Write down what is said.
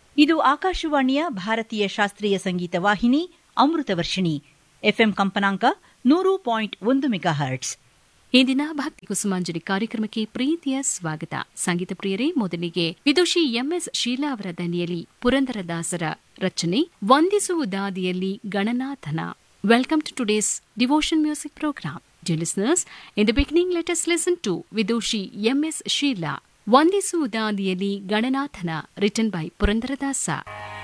ಇದು ಆಕಾಶವಾಣಿಯ ಭಾರತೀಯ ಶಾಸ್ತ್ರೀಯ ಸಂಗೀತ ವಾಹಿನಿ ಅಮೃತವರ್ಷಿಣಿ ಎಫ್ಎಂ ಕಂಪನಾಂಕ ನೂರು ಪಾಯಿಂಟ್ ಒಂದು ಮೆಗಾ ಹರ್ಟ್ಸ್ ಇಂದಿನ ಭಕ್ತಿ ಕುಸುಮಾಂಜಲಿ ಕಾರ್ಯಕ್ರಮಕ್ಕೆ ಪ್ರೀತಿಯ ಸ್ವಾಗತ ಸಂಗೀತ ಪ್ರಿಯರೇ ಮೊದಲಿಗೆ ವಿದುಷಿ ಎಂಎಸ್ ಶೀಲಾ ಅವರ ದನಿಯಲ್ಲಿ ಪುರಂದರದಾಸರ ರಚನೆ ವಂದಿಸುವುದಾದಿಯಲ್ಲಿ ಗಣನಾಥನ welcome to today's devotion music program dear listeners in the beginning let us listen to Vidushi MS Sheela ವಂದಿಸುವುದಾದಿಯಲ್ಲಿ ಗಣನಾಥನ ರಿಟನ್ ಬೈ ಪುರಂದರದಾಸ